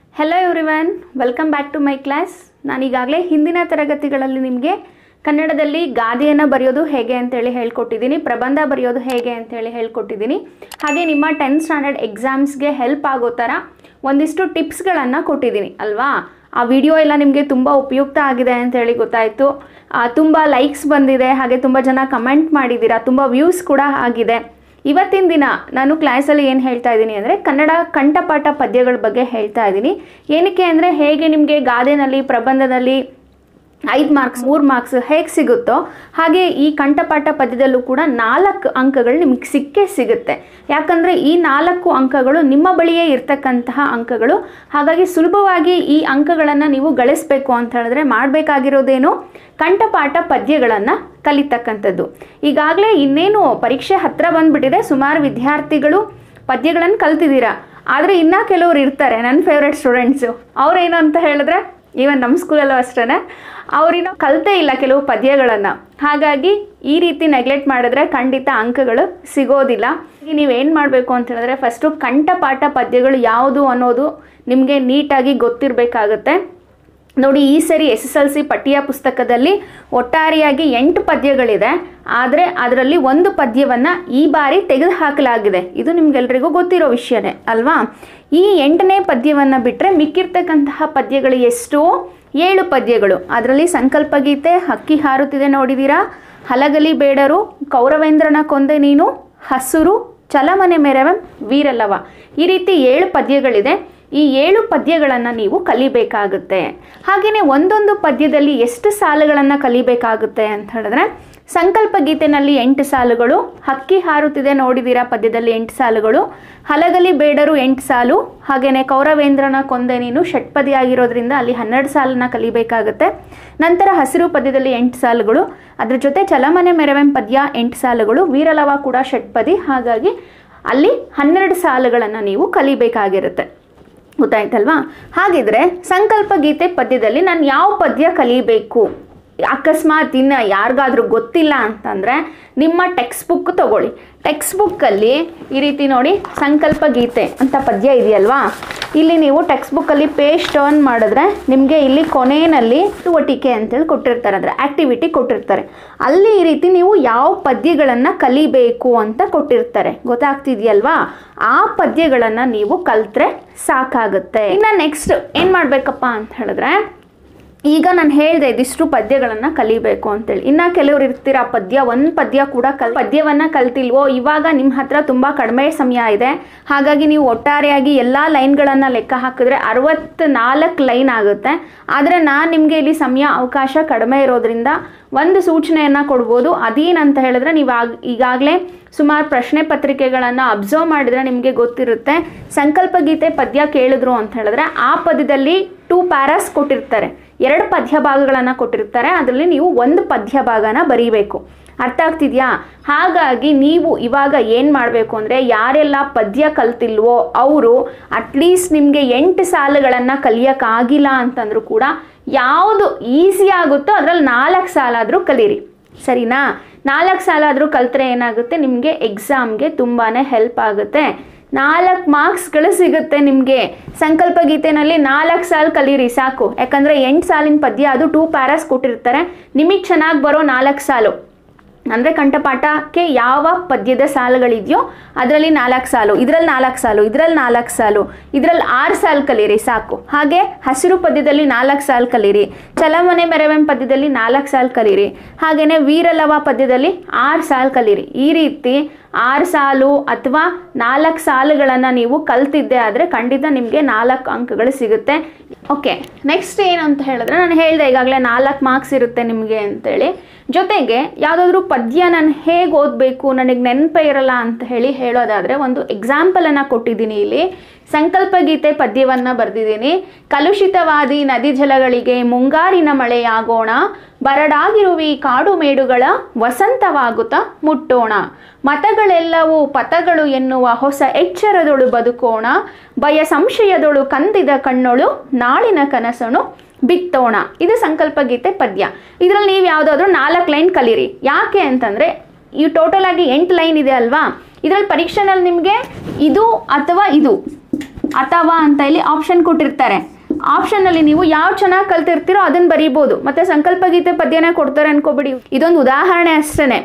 hello everyone welcome back to my class ನಾನು ಈಗಾಗಲೇ ಹಿಂದಿನ ತರಗತಿಗಳಲ್ಲಿ ನಿಮಗೆ ಕನ್ನಡದಲ್ಲಿ ಗಾದೆಯನ್ನು ಬರೆಯೋದು ಹೇಗೆ ಅಂತೇಳಿ ಹೇಳ್ಕೊಟ್ಟಿದ್ದೀನಿ ಪ್ರಬಂಧ ಬರೆಯೋದು ಹೇಗೆ ಅಂತೇಳಿ ಹೇಳ್ಕೊಟ್ಟಿದ್ದೀನಿ ಹಾಗೆ ನಿಮ್ಮ ಟೆಂತ್ ಸ್ಟ್ಯಾಂಡರ್ಡ್ ಎಕ್ಸಾಮ್ಸ್ಗೆ ಹೆಲ್ಪ್ ಆಗೋ ಥರ ಒಂದಿಷ್ಟು ಟಿಪ್ಸ್ಗಳನ್ನು ಕೊಟ್ಟಿದ್ದೀನಿ ಅಲ್ವಾ ಆ ವಿಡಿಯೋ ಎಲ್ಲ ನಿಮಗೆ ತುಂಬ ಉಪಯುಕ್ತ ಆಗಿದೆ ಅಂತೇಳಿ ಗೊತ್ತಾಯಿತು ತುಂಬ ಲೈಕ್ಸ್ ಬಂದಿದೆ ಹಾಗೆ ತುಂಬ ಜನ ಕಮೆಂಟ್ ಮಾಡಿದ್ದೀರಾ ತುಂಬ ವ್ಯೂಸ್ ಕೂಡ ಆಗಿದೆ ಇವತ್ತಿನ ದಿನ ನಾನು ಕ್ಲಾಸಲ್ಲಿ ಏನು ಹೇಳ್ತಾ ಇದ್ದೀನಿ ಅಂದರೆ ಕನ್ನಡ ಕಂಠಪಾಠ ಪದ್ಯಗಳ ಬಗ್ಗೆ ಹೇಳ್ತಾ ಇದ್ದೀನಿ ಏನಕ್ಕೆ ಅಂದರೆ ಹೇಗೆ ನಿಮಗೆ ಗಾದೆನಲ್ಲಿ ಪ್ರಬಂಧದಲ್ಲಿ ಐದು ಮಾರ್ಕ್ಸ್ ಮೂರು ಮಾರ್ಕ್ಸ್ ಹೇಗೆ ಸಿಗುತ್ತೋ ಹಾಗೆ ಈ ಕಂಠಪಾಠ ಪದ್ಯದಲ್ಲೂ ಕೂಡ ನಾಲ್ಕು ಅಂಕಗಳು ನಿಮಗೆ ಸಿಕ್ಕೇ ಸಿಗುತ್ತೆ ಯಾಕಂದರೆ ಈ ನಾಲ್ಕು ಅಂಕಗಳು ನಿಮ್ಮ ಬಳಿಯೇ ಇರ್ತಕ್ಕಂತಹ ಅಂಕಗಳು ಹಾಗಾಗಿ ಸುಲಭವಾಗಿ ಈ ಅಂಕಗಳನ್ನು ನೀವು ಗಳಿಸಬೇಕು ಅಂತ ಹೇಳಿದ್ರೆ ಮಾಡಬೇಕಾಗಿರೋದೇನು ಕಂಠಪಾಠ ಪದ್ಯಗಳನ್ನು ಕಲಿತಕ್ಕಂಥದ್ದು ಈಗಾಗಲೇ ಇನ್ನೇನು ಪರೀಕ್ಷೆ ಹತ್ತಿರ ಬಂದುಬಿಟ್ಟಿದೆ ಸುಮಾರು ವಿದ್ಯಾರ್ಥಿಗಳು ಪದ್ಯಗಳನ್ನು ಕಲ್ತಿದ್ದೀರಾ ಆದರೆ ಇನ್ನೂ ಕೆಲವರು ಇರ್ತಾರೆ ನನ್ನ ಫೇವ್ರೆಟ್ ಸ್ಟೂಡೆಂಟ್ಸು ಅವ್ರೇನು ಅಂತ ಹೇಳಿದ್ರೆ ಈವನ್ ನಮ್ಮ ಸ್ಕೂಲಲ್ಲೂ ಅಷ್ಟೇ ಅವರಿನ್ನೂ ಕಲಿತೇ ಇಲ್ಲ ಕೆಲವು ಪದ್ಯಗಳನ್ನು ಹಾಗಾಗಿ ಈ ರೀತಿ ನೆಗ್ಲೆಕ್ಟ್ ಮಾಡಿದ್ರೆ ಖಂಡಿತ ಅಂಕಗಳು ಸಿಗೋದಿಲ್ಲ ಈಗ ನೀವೇನು ಮಾಡಬೇಕು ಅಂತ ಹೇಳಿದ್ರೆ ಫಸ್ಟು ಕಂಠಪಾಠ ಪದ್ಯಗಳು ಯಾವುದು ಅನ್ನೋದು ನಿಮಗೆ ನೀಟಾಗಿ ಗೊತ್ತಿರಬೇಕಾಗುತ್ತೆ ನೋಡಿ ಈ ಸರಿ ಎಸ್ ಎಸ್ ಎಲ್ ಸಿ ಪಠ್ಯ ಪುಸ್ತಕದಲ್ಲಿ ಒಟ್ಟಾರೆಯಾಗಿ ಎಂಟು ಪದ್ಯಗಳಿದೆ ಆದರೆ ಅದರಲ್ಲಿ ಒಂದು ಪದ್ಯವನ್ನು ಈ ಬಾರಿ ತೆಗೆದುಹಾಕಲಾಗಿದೆ ಇದು ನಿಮ್ಗೆಲ್ರಿಗೂ ಗೊತ್ತಿರೋ ವಿಷಯನೇ ಅಲ್ವಾ ಈ ಎಂಟನೇ ಪದ್ಯವನ್ನು ಬಿಟ್ಟರೆ ಮಿಕ್ಕಿರ್ತಕ್ಕಂತಹ ಪದ್ಯಗಳು ಎಷ್ಟು ಏಳು ಪದ್ಯಗಳು ಅದರಲ್ಲಿ ಸಂಕಲ್ಪ ಗೀತೆ ಹಕ್ಕಿ ಹಾರುತ್ತಿದೆ ನೋಡಿದ್ದೀರಾ ಹಲಗಲಿ ಬೇಡರು ಕೌರವೇಂದ್ರನ ಕೊಂದೆ ನೀನು ಹಸುರು ಚಲಮನೆ ಮೆರವಂ ವೀರಲ್ಲವ ಈ ರೀತಿ ಏಳು ಪದ್ಯಗಳಿದೆ ಈ ಏಳು ಪದ್ಯಗಳನ್ನು ನೀವು ಕಲಿಬೇಕಾಗುತ್ತೆ ಹಾಗೆಯೇ ಒಂದೊಂದು ಪದ್ಯದಲ್ಲಿ ಎಷ್ಟು ಸಾಲುಗಳನ್ನು ಕಲಿಬೇಕಾಗುತ್ತೆ ಅಂತ ಹೇಳಿದ್ರೆ ಸಂಕಲ್ಪ ಗೀತೆನಲ್ಲಿ ಎಂಟು ಸಾಲುಗಳು ಹಕ್ಕಿ ಹಾರುತ್ತಿದೆ ನೋಡಿದ್ದೀರಾ ಪದ್ಯದಲ್ಲಿ ಎಂಟು ಸಾಲುಗಳು ಹಲಗಲಿ ಬೇಡರು ಎಂಟು ಸಾಲು ಹಾಗೆಯೇ ಕೌರವೇಂದ್ರನ ಕೊಂದೆ ನೀನು ಷಟ್ಪದಿ ಆಗಿರೋದ್ರಿಂದ ಅಲ್ಲಿ ಹನ್ನೆರಡು ಸಾಲನ್ನ ಕಲಿಬೇಕಾಗುತ್ತೆ ನಂತರ ಹಸಿರು ಪದ್ಯದಲ್ಲಿ ಎಂಟು ಸಾಲುಗಳು ಅದ್ರ ಜೊತೆ ಚಲಮನೆ ಮೆರವೆಂ ಪದ್ಯ ಎಂಟು ಸಾಲುಗಳು ವೀರಲವ ಕೂಡ ಷಟ್ಪದಿ ಹಾಗಾಗಿ ಅಲ್ಲಿ ಹನ್ನೆರಡು ಸಾಲುಗಳನ್ನು ನೀವು ಕಲಿಬೇಕಾಗಿರುತ್ತೆ ಗೊತ್ತಾಯ್ತಲ್ವಾ ಹಾಗಿದ್ರೆ ಸಂಕಲ್ಪ ಗೀತೆ ಪದ್ಯದಲ್ಲಿ ನಾನು ಯಾವ ಪದ್ಯ ಕಲಿಬೇಕು ಅಕಸ್ಮಾತ್ ಇನ್ನು ಯಾರಿಗಾದ್ರೂ ಗೊತ್ತಿಲ್ಲ ಅಂತಂದರೆ ನಿಮ್ಮ ಟೆಕ್ಸ್ಟ್ ಬುಕ್ ತಗೊಳ್ಳಿ ಟೆಕ್ಸ್ಟ್ ಬುಕ್ಕಲ್ಲಿ ಈ ರೀತಿ ನೋಡಿ ಸಂಕಲ್ಪ ಗೀತೆ ಅಂತ ಪದ್ಯ ಇದೆಯಲ್ವಾ ಇಲ್ಲಿ ನೀವು ಟೆಕ್ಸ್ಟ್ ಬುಕ್ಕಲ್ಲಿ ಪೇಜ್ ಟರ್ನ್ ಮಾಡಿದ್ರೆ ನಿಮಗೆ ಇಲ್ಲಿ ಕೊನೆಯಲ್ಲಿ ಚಟುವಟಿಕೆ ಅಂತೇಳಿ ಕೊಟ್ಟಿರ್ತಾರೆ ಅಂದರೆ ಆ್ಯಕ್ಟಿವಿಟಿ ಕೊಟ್ಟಿರ್ತಾರೆ ಅಲ್ಲಿ ಈ ರೀತಿ ನೀವು ಯಾವ ಪದ್ಯಗಳನ್ನು ಕಲಿಬೇಕು ಅಂತ ಕೊಟ್ಟಿರ್ತಾರೆ ಗೊತ್ತಾಗ್ತಿದೆಯಲ್ವಾ ಆ ಪದ್ಯಗಳನ್ನು ನೀವು ಕಲ್ತ್ರೆ ಸಾಕಾಗುತ್ತೆ ಇನ್ನು ನೆಕ್ಸ್ಟ್ ಏನು ಮಾಡಬೇಕಪ್ಪ ಅಂತ ಹೇಳಿದ್ರೆ ಈಗ ನಾನು ಹೇಳಿದೆ ಇದಿಷ್ಟು ಪದ್ಯಗಳನ್ನು ಕಲಿಬೇಕು ಅಂತೇಳಿ ಇನ್ನು ಕೆಲವ್ರು ಇರ್ತೀರ ಪದ್ಯ ಒಂದು ಪದ್ಯ ಕೂಡ ಕಲ್ ಪದ್ಯವನ್ನು ಕಲ್ತಿಲ್ವೋ ಇವಾಗ ನಿಮ್ಮ ಹತ್ರ ತುಂಬ ಕಡಿಮೆ ಸಮಯ ಇದೆ ಹಾಗಾಗಿ ನೀವು ಒಟ್ಟಾರೆಯಾಗಿ ಎಲ್ಲ ಲೈನ್ಗಳನ್ನು ಲೆಕ್ಕ ಹಾಕಿದ್ರೆ ಅರವತ್ತು ನಾಲ್ಕು ಲೈನ್ ಆಗುತ್ತೆ ಆದರೆ ನಾನು ನಿಮಗೆ ಇಲ್ಲಿ ಸಮಯ ಅವಕಾಶ ಕಡಿಮೆ ಇರೋದ್ರಿಂದ ಒಂದು ಸೂಚನೆಯನ್ನು ಕೊಡ್ಬೋದು ಅದೇನಂತ ಹೇಳಿದ್ರೆ ನೀವು ಆಗ ಈಗಾಗಲೇ ಸುಮಾರು ಪ್ರಶ್ನೆ ಪತ್ರಿಕೆಗಳನ್ನು ಅಬ್ಸರ್ವ್ ಮಾಡಿದ್ರೆ ನಿಮಗೆ ಗೊತ್ತಿರುತ್ತೆ ಸಂಕಲ್ಪ ಗೀತೆ ಪದ್ಯ ಕೇಳಿದ್ರು ಅಂತ ಹೇಳಿದ್ರೆ ಆ ಪದ್ಯದಲ್ಲಿ ಟೂ ಪ್ಯಾರಾಸ್ ಕೊಟ್ಟಿರ್ತಾರೆ ಎರಡು ಪದ್ಯ ಭಾಗಗಳನ್ನು ಕೊಟ್ಟಿರ್ತಾರೆ ಅದರಲ್ಲಿ ನೀವು ಒಂದು ಪದ್ಯ ಭಾಗನ ಬರೀಬೇಕು ಅರ್ಥ ಆಗ್ತಿದೆಯಾ ಹಾಗಾಗಿ ನೀವು ಇವಾಗ ಏನು ಮಾಡಬೇಕು ಅಂದರೆ ಯಾರೆಲ್ಲ ಪದ್ಯ ಕಲ್ತಿಲ್ವೋ ಅವರು ಅಟ್ಲೀಸ್ಟ್ ನಿಮಗೆ ಎಂಟು ಸಾಲುಗಳನ್ನು ಕಲಿಯೋಕ್ಕಾಗಿಲ್ಲ ಅಂತಂದ್ರೂ ಕೂಡ ಯಾವುದು ಈಸಿ ಆಗುತ್ತೋ ಅದರಲ್ಲಿ ನಾಲ್ಕು ಸಾಲಾದರೂ ಕಲೀರಿ ಸರಿನಾ ನಾಲ್ಕು ಸಾಲ ಆದರೂ ಕಲ್ತ್ರೆ ಏನಾಗುತ್ತೆ ನಿಮಗೆ ಎಕ್ಸಾಮ್ಗೆ ತುಂಬಾ ಹೆಲ್ಪ್ ಆಗುತ್ತೆ ನಾಲ್ಕು ಮಾರ್ಕ್ಸ್ಗಳು ಸಿಗುತ್ತೆ ನಿಮಗೆ ಸಂಕಲ್ಪ ಗೀತೆನಲ್ಲಿ ನಾಲ್ಕು ಸಾಲು ಕಲೀರಿ ಸಾಕು ಯಾಕಂದರೆ ಎಂಟು ಸಾಲಿನ ಪದ್ಯ ಅದು ಟೂ ಪ್ಯಾರಾಸ್ ಕೊಟ್ಟಿರ್ತಾರೆ ನಿಮಗೆ ಚೆನ್ನಾಗಿ ಬರೋ ನಾಲ್ಕು ಸಾಲು ಅಂದರೆ ಕಂಠಪಾಠಕ್ಕೆ ಯಾವ ಪದ್ಯದ ಸಾಲುಗಳಿದೆಯೋ ಅದರಲ್ಲಿ ನಾಲ್ಕು ಸಾಲು ಇದರಲ್ಲಿ ನಾಲ್ಕು ಸಾಲು ಇದರಲ್ಲಿ ನಾಲ್ಕು ಸಾಲು ಇದರಲ್ಲಿ ಆರು ಸಾಲು ಕಲೀರಿ ಸಾಕು ಹಾಗೆ ಹಸಿರು ಪದ್ಯದಲ್ಲಿ ನಾಲ್ಕು ಸಾಲು ಕಲೀರಿ ಚಲಮನೆ ಮೆರವೆಂ ಪದ್ಯದಲ್ಲಿ ನಾಲ್ಕು ಸಾಲು ಕಲೀರಿ ಹಾಗೆಯೇ ವೀರಲವ ಪದ್ಯದಲ್ಲಿ ಆರು ಸಾಲು ಕಲೀರಿ ಈ ರೀತಿ ಆರು ಸಾಲು ಅಥವಾ ನಾಲ್ಕು ಸಾಲುಗಳನ್ನು ನೀವು ಕಲ್ತಿದ್ದೆ ಆದರೆ ಖಂಡಿತ ನಿಮಗೆ ನಾಲ್ಕು ಅಂಕಗಳು ಸಿಗುತ್ತೆ ಓಕೆ ನೆಕ್ಸ್ಟ್ ಏನು ಅಂತ ಹೇಳಿದ್ರೆ ನಾನು ಹೇಳಿದೆ ಈಗಾಗಲೇ ನಾಲ್ಕು ಮಾರ್ಕ್ಸ್ ಇರುತ್ತೆ ನಿಮಗೆ ಅಂತೇಳಿ ಜೊತೆಗೆ ಯಾವುದಾದ್ರೂ ಪದ್ಯ ನಾನು ಹೇಗೆ ಓದಬೇಕು ನನಗೆ ನೆನಪೇ ಇರಲ್ಲ ಅಂತ ಹೇಳಿ ಹೇಳೋದಾದರೆ ಒಂದು ಎಕ್ಸಾಂಪಲನ್ನು ಕೊಟ್ಟಿದ್ದೀನಿ ಇಲ್ಲಿ ಸಂಕಲ್ಪ ಗೀತೆ ಪದ್ಯವನ್ನು ಬರೆದಿದ್ದೀನಿ ಕಲುಷಿತವಾದಿ ನದಿ ಜಲಗಳಿಗೆ ಮುಂಗಾರಿನ ಮಳೆಯಾಗೋಣ ಬರಡಾಗಿರುವಿ ಕಾಡು ಮೇಡುಗಳ ವಸಂತವಾಗುತ್ತ ಮುಟ್ಟೋಣ ಮತಗಳೆಲ್ಲವೂ ಪಥಗಳು ಎನ್ನುವ ಹೊಸ ಎಚ್ಚರದೊಳು ಬದುಕೋಣ ಭಯ ಸಂಶಯದೊಳು ಕಂದಿದ ಕಣ್ಣೊಳು ನಾಳಿನ ಕನಸನು ಬಿತ್ತೋಣ ಇದು ಸಂಕಲ್ಪ ಗೀತೆ ಪದ್ಯ ಇದರಲ್ಲಿ ನೀವು ಯಾವುದಾದ್ರೂ ನಾಲ್ಕು ಲೈನ್ ಕಲೀರಿ ಯಾಕೆ ಅಂತಂದರೆ ಈ ಟೋಟಲ್ ಆಗಿ ಎಂಟು ಲೈನ್ ಇದೆ ಅಲ್ವಾ ಇದರಲ್ಲಿ ಪರೀಕ್ಷೆನಲ್ಲಿ ನಿಮಗೆ ಇದು ಅಥವಾ ಇದು ಅಥವಾ ಅಂತ ಇಲ್ಲಿ ಆಪ್ಷನ್ ಕೊಟ್ಟಿರ್ತಾರೆ ಆಪ್ಷನಲ್ಲಿ ನೀವು ಯಾವ ಚೆನ್ನಾಗಿ ಕಲ್ತಿರ್ತೀರೋ ಅದನ್ನು ಬರೀಬೋದು ಮತ್ತು ಸಂಕಲ್ಪ ಗೀತೆ ಪದ್ಯನ ಕೊಡ್ತಾರೆ ಅನ್ಕೋಬಿಡಿ ಇದೊಂದು ಉದಾಹರಣೆ ಅಷ್ಟೇ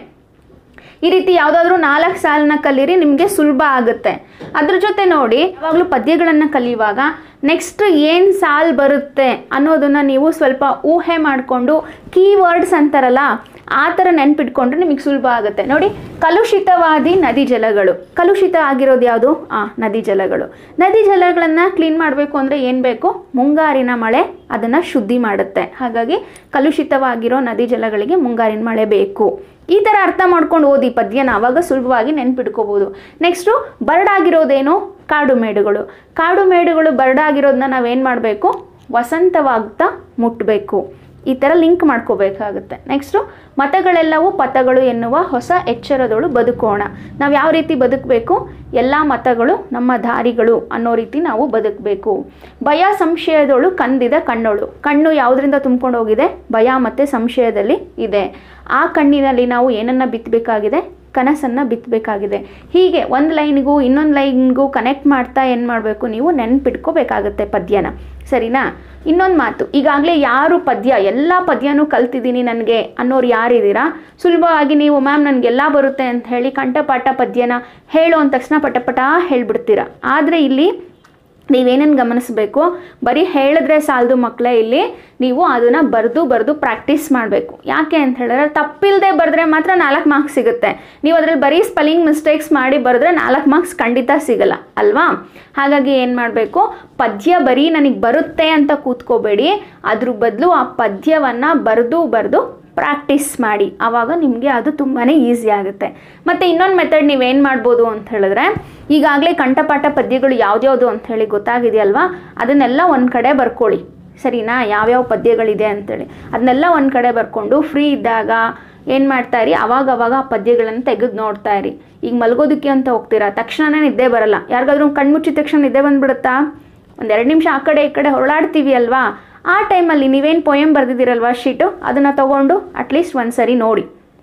ಈ ರೀತಿ ಯಾವುದಾದ್ರೂ ನಾಲ್ಕು ಸಾಲನ್ನ ಕಲೀರಿ ನಿಮಗೆ ಸುಲಭ ಆಗುತ್ತೆ ಅದ್ರ ಜೊತೆ ನೋಡಿ ಯಾವಾಗಲೂ ಪದ್ಯಗಳನ್ನು ಕಲಿಯುವಾಗ ನೆಕ್ಸ್ಟ್ ಏನು ಸಾಲ್ ಬರುತ್ತೆ ಅನ್ನೋದನ್ನ ನೀವು ಸ್ವಲ್ಪ ಊಹೆ ಮಾಡಿಕೊಂಡು ಕೀವರ್ಡ್ಸ್ ಅಂತಾರಲ್ಲ ಆ ಥರ ನೆನ್ಪಿಟ್ಕೊಂಡ್ರೆ ನಿಮಗೆ ಸುಲಭ ಆಗುತ್ತೆ ನೋಡಿ ಕಲುಷಿತವಾದಿ ನದಿ ಜಲಗಳು ಕಲುಷಿತ ಆಗಿರೋದು ಯಾವುದು ಆ ನದಿ ಜಲಗಳು ನದಿ ಜಲಗಳನ್ನು ಕ್ಲೀನ್ ಮಾಡಬೇಕು ಅಂದರೆ ಏನು ಬೇಕು ಮುಂಗಾರಿನ ಮಳೆ ಅದನ್ನು ಶುದ್ಧಿ ಮಾಡುತ್ತೆ ಹಾಗಾಗಿ ಕಲುಷಿತವಾಗಿರೋ ನದಿ ಜಲಗಳಿಗೆ ಮುಂಗಾರಿನ ಮಳೆ ಬೇಕು ಈ ಥರ ಅರ್ಥ ಮಾಡ್ಕೊಂಡು ಓದಿ ಪದ್ಯನ ಆವಾಗ ಸುಲಭವಾಗಿ ನೆನ್ಪಿಟ್ಕೋಬೋದು ನೆಕ್ಸ್ಟು ಬರಡಾಗಿರೋದೇನು ಕಾಡು ಮೇಡುಗಳು ಕಾಡು ಮೇಡುಗಳು ಬರಡಾಗಿರೋದನ್ನ ನಾವೇನು ಮಾಡಬೇಕು ವಸಂತವಾಗ್ತಾ ಮುಟ್ಟಬೇಕು ಈ ಥರ ಲಿಂಕ್ ಮಾಡ್ಕೋಬೇಕಾಗುತ್ತೆ ನೆಕ್ಸ್ಟು ಮತಗಳೆಲ್ಲವೂ ಪಥಗಳು ಎನ್ನುವ ಹೊಸ ಎಚ್ಚರದೊಳು ಬದುಕೋಣ ನಾವು ಯಾವ ರೀತಿ ಬದುಕಬೇಕು ಎಲ್ಲ ಮತಗಳು ನಮ್ಮ ದಾರಿಗಳು ಅನ್ನೋ ರೀತಿ ನಾವು ಬದುಕಬೇಕು ಭಯ ಸಂಶಯದೊಳು ಕಂದಿದ ಕಣ್ಣೊಳು ಕಣ್ಣು ಯಾವುದರಿಂದ ತುಂಬ್ಕೊಂಡು ಹೋಗಿದೆ ಭಯ ಮತ್ತು ಸಂಶಯದಲ್ಲಿ ಇದೆ ಆ ಕಣ್ಣಿನಲ್ಲಿ ನಾವು ಏನನ್ನು ಬಿತ್ತಬೇಕಾಗಿದೆ ಕನಸನ್ನು ಬಿತ್ತಬೇಕಾಗಿದೆ ಹೀಗೆ ಒಂದು ಲೈನಿಗೂ ಇನ್ನೊಂದು ಲೈನ್ಗೂ ಕನೆಕ್ಟ್ ಮಾಡ್ತಾ ಏನು ಮಾಡಬೇಕು ನೀವು ನೆನ್ಪಿಟ್ಕೋಬೇಕಾಗತ್ತೆ ಪದ್ಯನ ಸರಿನಾ ಇನ್ನೊಂದು ಮಾತು ಈಗಾಗಲೇ ಯಾರು ಪದ್ಯ ಎಲ್ಲ ಪದ್ಯನೂ ಕಲ್ತಿದ್ದೀನಿ ನನಗೆ ಅನ್ನೋರು ಯಾರಿದ್ದೀರಾ ಸುಲಭವಾಗಿ ನೀವು ಮ್ಯಾಮ್ ನನಗೆಲ್ಲ ಬರುತ್ತೆ ಅಂತ ಹೇಳಿ ಕಂಠಪಾಠ ಪದ್ಯನ ಹೇಳು ಅಂದ ತಕ್ಷಣ ಪಟಪಟ ಹೇಳ್ಬಿಡ್ತೀರಾ ಆದರೆ ಇಲ್ಲಿ ನೀವೇನೇನು ಗಮನಿಸಬೇಕು ಬರೀ ಹೇಳಿದ್ರೆ ಸಾಲದು ಮಕ್ಕಳೇ ಇಲ್ಲಿ ನೀವು ಅದನ್ನು ಬರೆದು ಬರೆದು ಪ್ರಾಕ್ಟೀಸ್ ಮಾಡಬೇಕು ಯಾಕೆ ಅಂತ ಹೇಳಿದ್ರೆ ತಪ್ಪಿಲ್ಲದೆ ಬರೆದ್ರೆ ಮಾತ್ರ ನಾಲ್ಕು ಮಾರ್ಕ್ಸ್ ಸಿಗುತ್ತೆ ನೀವು ಅದರಲ್ಲಿ ಬರೀ ಸ್ಪೆಲ್ಲಿಂಗ್ ಮಿಸ್ಟೇಕ್ಸ್ ಮಾಡಿ ಬರೆದ್ರೆ ನಾಲ್ಕು ಮಾರ್ಕ್ಸ್ ಖಂಡಿತ ಸಿಗಲ್ಲ ಅಲ್ವಾ ಹಾಗಾಗಿ ಏನು ಮಾಡಬೇಕು ಪದ್ಯ ಬರೀ ನನಗೆ ಬರುತ್ತೆ ಅಂತ ಕೂತ್ಕೋಬೇಡಿ ಅದ್ರ ಬದಲು ಆ ಪದ್ಯವನ್ನು ಬರೆದು ಬರೆದು ಪ್ರಾಕ್ಟೀಸ್ ಮಾಡಿ ಆವಾಗ ನಿಮಗೆ ಅದು ತುಂಬಾ ಈಸಿ ಆಗುತ್ತೆ ಮತ್ತು ಇನ್ನೊಂದು ಮೆಥಡ್ ನೀವೇನು ಮಾಡ್ಬೋದು ಅಂತ ಹೇಳಿದ್ರೆ ಈಗಾಗಲೇ ಕಂಠಪಾಠ ಪದ್ಯಗಳು ಯಾವ್ದ್ಯಾವುದು ಅಂತ ಹೇಳಿ ಗೊತ್ತಾಗಿದೆಯಲ್ವಾ ಅದನ್ನೆಲ್ಲ ಒಂದು ಕಡೆ ಬರ್ಕೊಳ್ಳಿ ಸರಿನಾ ಯಾವ್ಯಾವ ಪದ್ಯಗಳಿದೆ ಅಂತೇಳಿ ಅದನ್ನೆಲ್ಲ ಒಂದು ಕಡೆ ಬರ್ಕೊಂಡು ಫ್ರೀ ಇದ್ದಾಗ ಏನು ಮಾಡ್ತಾ ಇರಿ ಅವಾಗ ಅವಾಗ ಆ ಪದ್ಯಗಳನ್ನು ತೆಗೆದು ನೋಡ್ತಾ ಇರಿ ಈಗ ಮಲಗೋದಕ್ಕೆ ಅಂತ ಹೋಗ್ತೀರಾ ತಕ್ಷಣನೇ ನಿದ್ದೆ ಬರಲ್ಲ ಯಾರಿಗಾದ್ರೂ ಕಣ್ಮುಚ್ಚಿದ ತಕ್ಷಣ ನಿದ್ದೆ ಬಂದ್ಬಿಡುತ್ತಾ ಒಂದೆರಡು ನಿಮಿಷ ಆ ಕಡೆ ಈ ಕಡೆ ಹೊರಳಾಡ್ತೀವಿ ಅಲ್ವಾ ಆ ಟೈಮಲ್ಲಿ ನೀವೇನು ಪೊಯಮ್ ಬರೆದಿದ್ದೀರಲ್ವಾ ಶೀಟು ಅದನ್ನು ತೊಗೊಂಡು ಅಟ್ಲೀಸ್ಟ್ ಒಂದು ಸರಿ ನೋಡಿ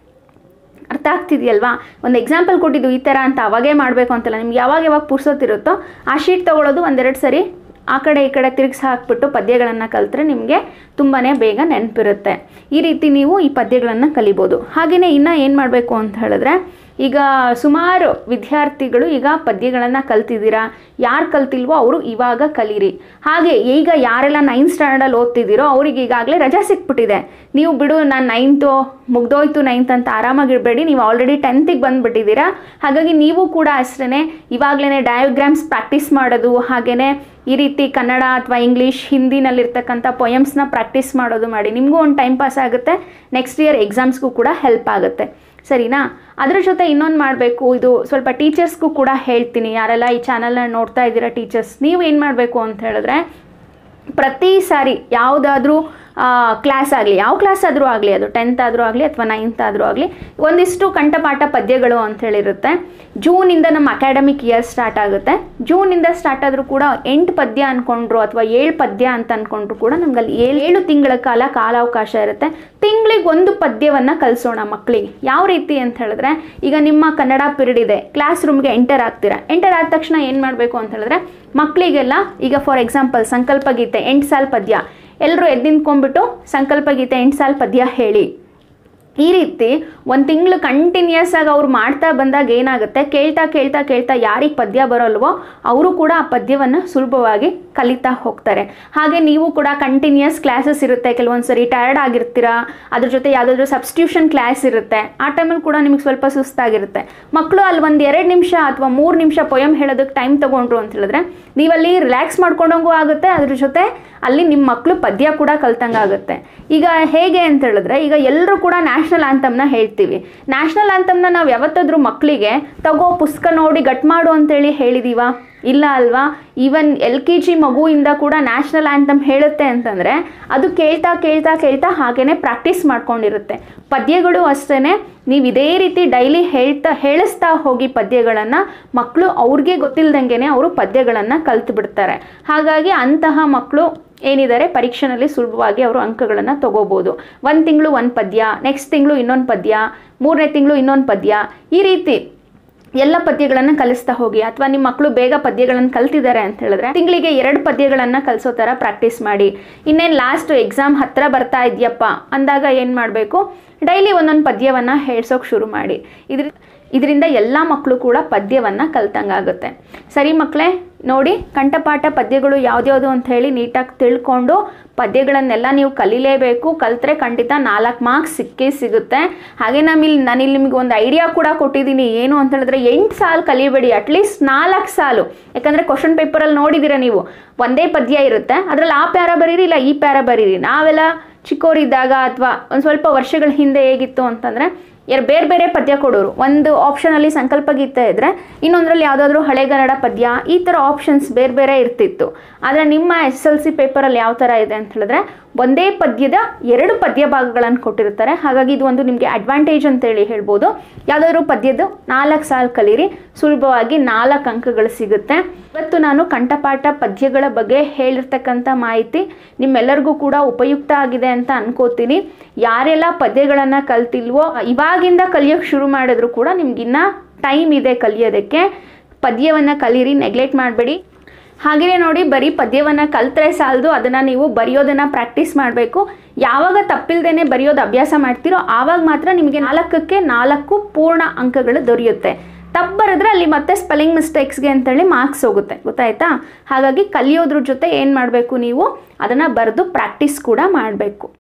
ಅರ್ಥ ಆಗ್ತಿದೆಯಲ್ವಾ ಒಂದು ಎಕ್ಸಾಂಪಲ್ ಕೊಟ್ಟಿದ್ದು ಈ ಥರ ಅಂತ ಅವಾಗೇ ಮಾಡಬೇಕು ಅಂತಲ್ಲ ನಿಮ್ಗೆ ಯಾವಾಗ ಯಾವಾಗ ಪುರ್ಸೋತಿರುತ್ತೋ ಆ ಶೀಟ್ ತೊಗೊಳೋದು ಒಂದೆರಡು ಸರಿ ಆ ಕಡೆ ಈ ಕಡೆ ತಿರುಗಿಸಿ ಹಾಕ್ಬಿಟ್ಟು ಪದ್ಯಗಳನ್ನು ಕಲಿತ್ರೆ ನಿಮಗೆ ತುಂಬಾ ಬೇಗ ನೆನಪಿರುತ್ತೆ ಈ ರೀತಿ ನೀವು ಈ ಪದ್ಯಗಳನ್ನು ಕಲಿಬೋದು ಹಾಗೆಯೇ ಇನ್ನು ಏನು ಮಾಡಬೇಕು ಅಂತ ಹೇಳಿದ್ರೆ ಈಗ ಸುಮಾರು ವಿದ್ಯಾರ್ಥಿಗಳು ಈಗ ಪದ್ಯಗಳನ್ನು ಕಲ್ತಿದ್ದೀರಾ ಯಾರು ಕಲ್ತಿಲ್ವೋ ಅವರು ಇವಾಗ ಕಲೀರಿ ಹಾಗೆ ಈಗ ಯಾರೆಲ್ಲ ನೈನ್ತ್ ಸ್ಟ್ಯಾಂಡರ್ಡಲ್ಲಿ ಓದ್ತಿದ್ದೀರೋ ಅವ್ರಿಗೆ ಈಗಾಗಲೇ ರಜಾ ಸಿಕ್ಬಿಟ್ಟಿದೆ ನೀವು ಬಿಡು ನಾನು ನೈನ್ತು ಮುಗ್ದೋಯ್ತು ನೈನ್ತ್ ಅಂತ ಆರಾಮಾಗಿರಬೇಡಿ ನೀವು ಆಲ್ರೆಡಿ ಟೆಂತಿಗೆ ಬಂದುಬಿಟ್ಟಿದ್ದೀರಾ ಹಾಗಾಗಿ ನೀವು ಕೂಡ ಅಷ್ಟೇ ಇವಾಗಲೇ ಡಯಾಗ್ರಾಮ್ಸ್ ಪ್ರಾಕ್ಟೀಸ್ ಮಾಡೋದು ಹಾಗೆಯೇ ಈ ರೀತಿ ಕನ್ನಡ ಅಥವಾ ಇಂಗ್ಲೀಷ್ ಹಿಂದಿನಲ್ಲಿರ್ತಕ್ಕಂಥ ಪೊಯಮ್ಸ್ನ ಪ್ರಾಕ್ಟೀಸ್ ಮಾಡೋದು ಮಾಡಿ ನಿಮಗೂ ಒಂದು ಟೈಮ್ ಪಾಸ್ ಆಗುತ್ತೆ ನೆಕ್ಸ್ಟ್ ಇಯರ್ ಎಕ್ಸಾಮ್ಸ್ಗೂ ಕೂಡ ಹೆಲ್ಪ್ ಆಗುತ್ತೆ ಸರಿನಾ ಅದ್ರ ಜೊತೆ ಇನ್ನೊಂದು ಮಾಡಬೇಕು ಇದು ಸ್ವಲ್ಪ ಟೀಚರ್ಸ್ಗೂ ಕೂಡ ಹೇಳ್ತೀನಿ ಯಾರೆಲ್ಲ ಈ ಚಾನಲ್ನ ನೋಡ್ತಾ ಇದ್ದೀರಾ ಟೀಚರ್ಸ್ ನೀವು ಏನು ಮಾಡಬೇಕು ಅಂತ ಹೇಳಿದ್ರೆ ಪ್ರತಿ ಸಾರಿ ಯಾವುದಾದ್ರೂ ಕ್ಲಾಸ್ ಆಗಲಿ ಯಾವ ಕ್ಲಾಸ್ ಆದರೂ ಆಗಲಿ ಅದು ಟೆಂತ್ ಆದರೂ ಆಗಲಿ ಅಥವಾ ನೈನ್ತ್ ಆದರೂ ಆಗಲಿ ಒಂದಿಷ್ಟು ಕಂಠಪಾಠ ಪದ್ಯಗಳು ಅಂತ ಹೇಳಿರುತ್ತೆ ಜೂನಿಂದ ನಮ್ಮ ಅಕಾಡೆಮಿಕ್ ಇಯರ್ ಸ್ಟಾರ್ಟ್ ಆಗುತ್ತೆ ಜೂನಿಂದ ಸ್ಟಾರ್ಟ್ ಆದರೂ ಕೂಡ ಎಂಟು ಪದ್ಯ ಅಂದ್ಕೊಂಡ್ರು ಅಥವಾ ಏಳು ಪದ್ಯ ಅಂತ ಅಂದ್ಕೊಂಡ್ರು ಕೂಡ ನಮ್ಗೆ ಅಲ್ಲಿ ಏಳು ಏಳು ತಿಂಗಳ ಕಾಲ ಕಾಲಾವಕಾಶ ಇರುತ್ತೆ ತಿಂಗಳಿಗೆ ಒಂದು ಪದ್ಯವನ್ನು ಕಲಿಸೋಣ ಮಕ್ಕಳಿಗೆ ಯಾವ ರೀತಿ ಅಂತ ಹೇಳಿದ್ರೆ ಈಗ ನಿಮ್ಮ ಕನ್ನಡ ಪಿರಿಯಡ್ ಇದೆ ಕ್ಲಾಸ್ ರೂಮ್ಗೆ ಎಂಟರ್ ಆಗ್ತೀರಾ ಎಂಟರ್ ಆದ ತಕ್ಷಣ ಏನು ಮಾಡಬೇಕು ಅಂತ ಹೇಳಿದ್ರೆ ಮಕ್ಕಳಿಗೆಲ್ಲ ಈಗ ಫಾರ್ ಎಕ್ಸಾಂಪಲ್ ಸಂಕಲ್ಪ ಗೀತೆ ಎಂಟು ಸಾಲ ಪದ್ಯ ಎಲ್ಲರೂ ಎದ್ದು ನಿಂತ್ಕೊಂಡ್ಬಿಟ್ಟು ಸಂಕಲ್ಪ ಗೀತೆ ಎಂಟು ಸಾಲ ಪದ್ಯ ಹೇಳಿ ಈ ರೀತಿ ಒಂದು ತಿಂಗಳು ಕಂಟಿನ್ಯೂಸ್ ಆಗಿ ಅವ್ರು ಮಾಡ್ತಾ ಬಂದಾಗ ಏನಾಗುತ್ತೆ ಕೇಳ್ತಾ ಕೇಳ್ತಾ ಕೇಳ್ತಾ ಯಾರಿಗೆ ಪದ್ಯ ಬರೋಲ್ವೋ ಅವರು ಕೂಡ ಆ ಪದ್ಯವನ್ನು ಸುಲಭವಾಗಿ ಕಲಿತಾ ಹೋಗ್ತಾರೆ ಹಾಗೆ ನೀವು ಕೂಡ ಕಂಟಿನ್ಯೂಸ್ ಕ್ಲಾಸಸ್ ಇರುತ್ತೆ ಕೆಲವೊಂದು ಸರಿ ಟಯರ್ಡ್ ಆಗಿರ್ತೀರಾ ಅದ್ರ ಜೊತೆ ಯಾವುದಾದ್ರೂ ಸಬ್ಸ್ಟಿಟ್ಯೂಷನ್ ಕ್ಲಾಸ್ ಇರುತ್ತೆ ಆ ಟೈಮಲ್ಲಿ ಕೂಡ ನಿಮಗೆ ಸ್ವಲ್ಪ ಸುಸ್ತಾಗಿರುತ್ತೆ ಮಕ್ಕಳು ಅಲ್ಲಿ ಒಂದು ಎರಡು ನಿಮಿಷ ಅಥವಾ ಮೂರು ನಿಮಿಷ ಪೊಯಮ್ ಹೇಳೋದಕ್ಕೆ ಟೈಮ್ ತೊಗೊಂಡ್ರು ಅಂತ ಹೇಳಿದ್ರೆ ನೀವಲ್ಲಿ ರಿಲ್ಯಾಕ್ಸ್ ಮಾಡ್ಕೊಂಡಂಗೂ ಆಗುತ್ತೆ ಅದ್ರ ಜೊತೆ ಅಲ್ಲಿ ನಿಮ್ಮ ಮಕ್ಕಳು ಪದ್ಯ ಕೂಡ ಕಲ್ತಂಗಾಗುತ್ತೆ ಈಗ ಹೇಗೆ ಅಂತ ಹೇಳಿದ್ರೆ ಈಗ ಎಲ್ಲರೂ ಕೂಡ ನ್ಯಾಷನಲ್ ಆ್ಯಂಥಮ್ನ ಹೇಳ್ತೀವಿ ನ್ಯಾಷನಲ್ ಆ್ಯಂಥಮ್ನ ನಾವು ಯಾವತ್ತಾದ್ರೂ ಮಕ್ಕಳಿಗೆ ತಗೋ ಪುಸ್ತಕ ನೋಡಿ ಗಟ್ ಮಾಡು ಅಂತೇಳಿ ಹೇಳಿದೀವಾ ಇಲ್ಲ ಅಲ್ವಾ ಈವನ್ ಎಲ್ ಕೆ ಜಿ ಮಗುವಿಂದ ಕೂಡ ನ್ಯಾಷನಲ್ ಆ್ಯಂಥಮ್ ಹೇಳುತ್ತೆ ಅಂತಂದರೆ ಅದು ಕೇಳ್ತಾ ಕೇಳ್ತಾ ಕೇಳ್ತಾ ಹಾಗೇ ಪ್ರಾಕ್ಟೀಸ್ ಮಾಡ್ಕೊಂಡಿರುತ್ತೆ ಪದ್ಯಗಳು ಅಷ್ಟೇ ನೀವು ಇದೇ ರೀತಿ ಡೈಲಿ ಹೇಳ್ತಾ ಹೇಳಿಸ್ತಾ ಹೋಗಿ ಪದ್ಯಗಳನ್ನು ಮಕ್ಕಳು ಅವ್ರಿಗೆ ಗೊತ್ತಿಲ್ದಂಗೆ ಅವರು ಪದ್ಯಗಳನ್ನು ಕಲ್ತು ಬಿಡ್ತಾರೆ ಹಾಗಾಗಿ ಅಂತಹ ಮಕ್ಕಳು ಏನಿದ್ದಾರೆ ಪರೀಕ್ಷೆನಲ್ಲಿ ಸುಲಭವಾಗಿ ಅವರು ಅಂಕಗಳನ್ನು ತಗೋಬೋದು ಒಂದು ತಿಂಗಳು ಒಂದು ಪದ್ಯ ನೆಕ್ಸ್ಟ್ ತಿಂಗಳು ಇನ್ನೊಂದು ಪದ್ಯ ಮೂರನೇ ತಿಂಗಳು ಇನ್ನೊಂದು ಪದ್ಯ ಈ ರೀತಿ ಎಲ್ಲ ಪದ್ಯಗಳನ್ನು ಕಲಿಸ್ತಾ ಹೋಗಿ ಅಥವಾ ನಿಮ್ಮ ಮಕ್ಕಳು ಬೇಗ ಪದ್ಯಗಳನ್ನು ಕಲ್ತಿದ್ದಾರೆ ಅಂತ ಹೇಳಿದ್ರೆ ತಿಂಗಳಿಗೆ ಎರಡು ಪದ್ಯಗಳನ್ನು ಕಲಿಸೋ ಥರ ಪ್ರಾಕ್ಟೀಸ್ ಮಾಡಿ ಇನ್ನೇನು ಲಾಸ್ಟ್ ಎಕ್ಸಾಮ್ ಹತ್ರ ಬರ್ತಾ ಇದೆಯಪ್ಪ ಅಂದಾಗ ಏನು ಮಾಡಬೇಕು ಡೈಲಿ ಒಂದೊಂದು ಪದ್ಯವನ್ನು ಹೇಳ್ಸೋಕೆ ಶುರು ಮಾಡಿ ಇದ್ರ ಇದರಿಂದ ಎಲ್ಲ ಮಕ್ಕಳು ಕೂಡ ಪದ್ಯವನ್ನು ಕಲ್ತಂಗಾಗುತ್ತೆ ಸರಿ ಮಕ್ಕಳೇ ನೋಡಿ ಕಂಠಪಾಠ ಪದ್ಯಗಳು ಯಾವ್ದ್ಯಾವುದು ಅಂತ ಹೇಳಿ ನೀಟಾಗಿ ತಿಳ್ಕೊಂಡು ಪದ್ಯಗಳನ್ನೆಲ್ಲ ನೀವು ಕಲೀಲೇಬೇಕು ಕಲ್ತ್ರೆ ಖಂಡಿತ ನಾಲ್ಕು ಮಾರ್ಕ್ಸ್ ಸಿಕ್ಕೇ ಸಿಗುತ್ತೆ ಹಾಗೆ ನಮ್ಮಿಲ್ಲಿ ನಾನಿಲ್ಲಿ ನಿಮಗೆ ಒಂದು ಐಡಿಯಾ ಕೂಡ ಕೊಟ್ಟಿದ್ದೀನಿ ಏನು ಅಂತ ಹೇಳಿದ್ರೆ ಎಂಟು ಸಾಲು ಕಲಿಬೇಡಿ ಅಟ್ಲೀಸ್ಟ್ ನಾಲ್ಕು ಸಾಲು ಯಾಕಂದರೆ ಕ್ವಶನ್ ಪೇಪರಲ್ಲಿ ನೋಡಿದ್ದೀರ ನೀವು ಒಂದೇ ಪದ್ಯ ಇರುತ್ತೆ ಅದರಲ್ಲಿ ಆ ಪ್ಯಾರ ಬರೀರಿ ಇಲ್ಲ ಈ ಪ್ಯಾರ ಬರೀರಿ ನಾವೆಲ್ಲ ಚಿಕ್ಕವರಿದ್ದಾಗ ಅಥವಾ ಒಂದು ಸ್ವಲ್ಪ ವರ್ಷಗಳ ಹಿಂದೆ ಹೇಗಿತ್ತು ಅಂತಂದರೆ ಎರ್ ಬೇರೆ ಬೇರೆ ಪದ್ಯ ಕೊಡೋರು ಒಂದು ಆಪ್ಷನಲ್ಲಿ ಸಂಕಲ್ಪ ಗೀತೆ ಇದ್ದರೆ ಇನ್ನೊಂದರಲ್ಲಿ ಯಾವುದಾದ್ರೂ ಹಳೆಗನ್ನಡ ಪದ್ಯ ಈ ಥರ ಆಪ್ಷನ್ಸ್ ಬೇರೆ ಬೇರೆ ಇರ್ತಿತ್ತು ಆದರೆ ನಿಮ್ಮ ಎಸ್ ಎಲ್ ಸಿ ಪೇಪರಲ್ಲಿ ಯಾವ ಥರ ಇದೆ ಅಂತ ಹೇಳಿದ್ರೆ ಒಂದೇ ಪದ್ಯದ ಎರಡು ಪದ್ಯ ಭಾಗಗಳನ್ನು ಕೊಟ್ಟಿರ್ತಾರೆ ಹಾಗಾಗಿ ಇದು ಒಂದು ನಿಮಗೆ ಅಡ್ವಾಂಟೇಜ್ ಅಂತೇಳಿ ಹೇಳ್ಬೋದು ಯಾವುದಾದ್ರೂ ಪದ್ಯದ್ದು ನಾಲ್ಕು ಸಾಲು ಕಲೀರಿ ಸುಲಭವಾಗಿ ನಾಲ್ಕು ಅಂಕಗಳು ಸಿಗುತ್ತೆ ಇವತ್ತು ನಾನು ಕಂಠಪಾಠ ಪದ್ಯಗಳ ಬಗ್ಗೆ ಹೇಳಿರ್ತಕ್ಕಂಥ ಮಾಹಿತಿ ನಿಮ್ಮೆಲ್ಲರಿಗೂ ಕೂಡ ಉಪಯುಕ್ತ ಆಗಿದೆ ಅಂತ ಅನ್ಕೋತೀನಿ ಯಾರೆಲ್ಲ ಪದ್ಯಗಳನ್ನು ಕಲ್ತಿಲ್ವೋ ಇವಾಗಿಂದ ಕಲಿಯೋಕ್ಕೆ ಶುರು ಮಾಡಿದ್ರು ಕೂಡ ನಿಮ್ಗಿನ್ನ ಟೈಮ್ ಇದೆ ಕಲಿಯೋದಕ್ಕೆ ಪದ್ಯವನ್ನು ಕಲೀರಿ ನೆಗ್ಲೆಕ್ಟ್ ಮಾಡಬೇಡಿ ಹಾಗೆಯೇ ನೋಡಿ ಬರೀ ಪದ್ಯವನ್ನು ಕಲ್ತ್ರೆ ಸಾಲದು ಅದನ್ನು ನೀವು ಬರೆಯೋದನ್ನು ಪ್ರಾಕ್ಟೀಸ್ ಮಾಡಬೇಕು ಯಾವಾಗ ತಪ್ಪಿಲ್ದೇನೆ ಬರೆಯೋದು ಅಭ್ಯಾಸ ಮಾಡ್ತೀರೋ ಆವಾಗ ಮಾತ್ರ ನಿಮಗೆ ನಾಲ್ಕಕ್ಕೆ ನಾಲ್ಕು ಪೂರ್ಣ ಅಂಕಗಳು ದೊರೆಯುತ್ತೆ ತಪ್ಪು ಬರೆದ್ರೆ ಅಲ್ಲಿ ಮತ್ತೆ ಸ್ಪೆಲ್ಲಿಂಗ್ ಮಿಸ್ಟೇಕ್ಸ್ಗೆ ಅಂತೇಳಿ ಮಾರ್ಕ್ಸ್ ಹೋಗುತ್ತೆ ಗೊತ್ತಾಯ್ತಾ ಹಾಗಾಗಿ ಕಲಿಯೋದ್ರ ಜೊತೆ ಏನು ಮಾಡಬೇಕು ನೀವು ಅದನ್ನು ಬರೆದು ಪ್ರಾಕ್ಟೀಸ್ ಕೂಡ ಮಾಡಬೇಕು